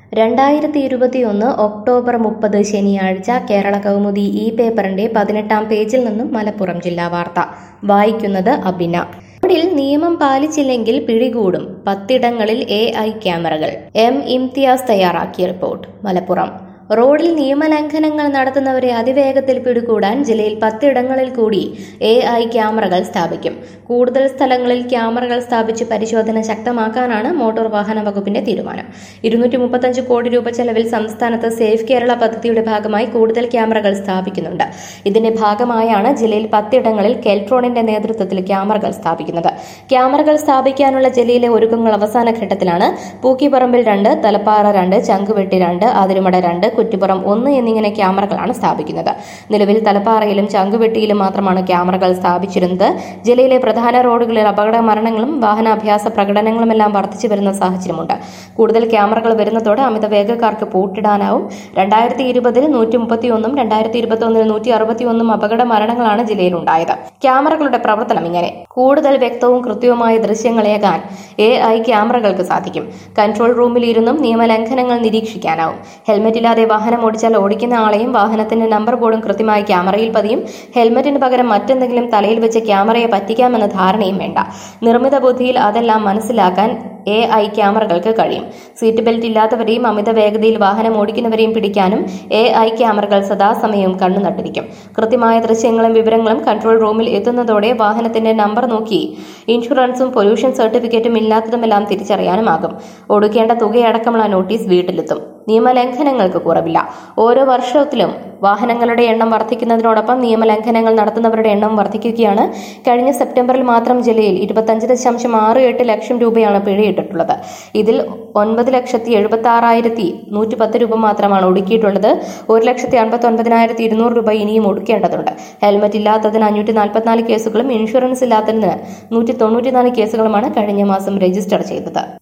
രണ്ടായിരത്തി ഇരുപത്തിയൊന്ന് ഒക്ടോബർ മുപ്പത് ശനിയാഴ്ച കേരള കൗമുദി ഈ പേപ്പറിന്റെ പതിനെട്ടാം പേജിൽ നിന്നും മലപ്പുറം ജില്ലാ വാർത്ത വായിക്കുന്നത് അബിന റോഡിൽ നിയമം പാലിച്ചില്ലെങ്കിൽ പിടികൂടും പത്തിടങ്ങളിൽ എ ഐ ക്യാമറകൾ എം ഇംതിയാസ് തയ്യാറാക്കിയ റിപ്പോർട്ട് മലപ്പുറം റോഡിൽ നിയമലംഘനങ്ങൾ നടത്തുന്നവരെ അതിവേഗത്തിൽ പിടികൂടാൻ ജില്ലയിൽ പത്തിടങ്ങളിൽ കൂടി എ ഐ ക്യാമറകൾ സ്ഥാപിക്കും കൂടുതൽ സ്ഥലങ്ങളിൽ ക്യാമറകൾ സ്ഥാപിച്ച് പരിശോധന ശക്തമാക്കാനാണ് മോട്ടോർ വാഹന വകുപ്പിന്റെ തീരുമാനം ഇരുന്നൂറ്റി മുപ്പത്തഞ്ച് കോടി രൂപ ചെലവിൽ സംസ്ഥാനത്ത് സേഫ് കേരള പദ്ധതിയുടെ ഭാഗമായി കൂടുതൽ ക്യാമറകൾ സ്ഥാപിക്കുന്നുണ്ട് ഇതിന്റെ ഭാഗമായാണ് ജില്ലയിൽ പത്തിടങ്ങളിൽ കെൽട്രോണിന്റെ നേതൃത്വത്തിൽ ക്യാമറകൾ സ്ഥാപിക്കുന്നത് ക്യാമറകൾ സ്ഥാപിക്കാനുള്ള ജില്ലയിലെ ഒരുക്കങ്ങൾ അവസാന ഘട്ടത്തിലാണ് പൂക്കിപ്പറമ്പിൽ രണ്ട് തലപ്പാറ രണ്ട് ചങ്കുവെട്ടി രണ്ട് അതിരുമട രണ്ട് കുറ്റിപ്പുറം ഒന്ന് എന്നിങ്ങനെ ക്യാമറകളാണ് സ്ഥാപിക്കുന്നത് നിലവിൽ തലപ്പാറയിലും ചങ്കുവെട്ടിയിലും മാത്രമാണ് ക്യാമറകൾ സ്ഥാപിച്ചിരുന്നത് ജില്ലയിലെ പ്രധാന റോഡുകളിൽ അപകട മരണങ്ങളും വാഹനാഭ്യാസ പ്രകടനങ്ങളുമെല്ലാം വർദ്ധിച്ചു വരുന്ന സാഹചര്യമുണ്ട് കൂടുതൽ ക്യാമറകൾ വരുന്നതോടെ അമിത വേഗക്കാർക്ക് പൂട്ടിടാനാവും രണ്ടായിരത്തി ഇരുപതിൽ നൂറ്റി മുപ്പത്തിയൊന്നും രണ്ടായിരത്തി ഇരുപത്തി ഒന്നിൽ നൂറ്റി അറുപത്തിയൊന്നും അപകട മരണങ്ങളാണ് ജില്ലയിലുണ്ടായത് ക്യാമറകളുടെ പ്രവർത്തനം ഇങ്ങനെ കൂടുതൽ വ്യക്തവും കൃത്യവുമായ ദൃശ്യങ്ങളേകാൻ എ ഐ ക്യാമറകൾക്ക് സാധിക്കും കൺട്രോൾ റൂമിൽ ഇരുന്നും നിയമലംഘനങ്ങൾ നിരീക്ഷിക്കാനാവും ഹെൽമെറ്റ് ഇല്ലാതെ വാഹനം ഓടിച്ചാൽ ഓടിക്കുന്ന ആളെയും വാഹനത്തിന്റെ നമ്പർ ബോർഡും കൃത്യമായി ക്യാമറയിൽ പതിയും ഹെൽമെറ്റിന് പകരം മറ്റെന്തെങ്കിലും തലയിൽ വെച്ച് ക്യാമറയെ പറ്റിക്കാമെന്ന ധാരണയും വേണ്ട നിർമ്മിത ബുദ്ധിയിൽ അതെല്ലാം മനസ്സിലാക്കാൻ എ ഐ ക്യാമറകൾക്ക് കഴിയും സീറ്റ് ബെൽറ്റ് ഇല്ലാത്തവരെയും അമിത വേഗതയിൽ വാഹനം ഓടിക്കുന്നവരെയും പിടിക്കാനും എ ഐ ക്യാമറകൾ സദാസമയവും കണ്ണു നട്ടിരിക്കും കൃത്യമായ ദൃശ്യങ്ങളും വിവരങ്ങളും കൺട്രോൾ റൂമിൽ എത്തുന്നതോടെ വാഹനത്തിന്റെ നമ്പർ നോക്കി ഇൻഷുറൻസും പൊല്യൂഷൻ സർട്ടിഫിക്കറ്റും ഇല്ലാത്തതുമെല്ലാം തിരിച്ചറിയാനുമാകും ഒടുക്കേണ്ട തുകയടക്കമുള്ള നോട്ടീസ് വീട്ടിലെത്തും നിയമലംഘനങ്ങൾക്ക് കുറവില്ല ഓരോ വർഷത്തിലും വാഹനങ്ങളുടെ എണ്ണം വർദ്ധിക്കുന്നതിനോടൊപ്പം നിയമലംഘനങ്ങൾ നടത്തുന്നവരുടെ എണ്ണം വർദ്ധിക്കുകയാണ് കഴിഞ്ഞ സെപ്റ്റംബറിൽ മാത്രം ജില്ലയിൽ ഇരുപത്തഞ്ച് ദശാംശം ആറ് എട്ട് ലക്ഷം രൂപയാണ് പിഴയിട്ടിട്ടുള്ളത് ഇതിൽ ഒൻപത് ലക്ഷത്തി എഴുപത്തി ആറായിരത്തി നൂറ്റി പത്ത് രൂപ മാത്രമാണ് ഒടുക്കിയിട്ടുള്ളത് ഒരു ലക്ഷത്തി അൻപത്തി ഒൻപതിനായിരത്തി ഇരുന്നൂറ് രൂപ ഇനിയും ഒടുക്കേണ്ടതുണ്ട് ഹെൽമറ്റ് ഇല്ലാത്തതിന് അഞ്ഞൂറ്റി നാൽപ്പത്തിനാല് കേസുകളും ഇൻഷുറൻസ് ഇല്ലാത്തതിന് നൂറ്റി തൊണ്ണൂറ്റിനാല് കേസുകളുമാണ് കഴിഞ്ഞ മാസം രജിസ്റ്റർ ചെയ്തത്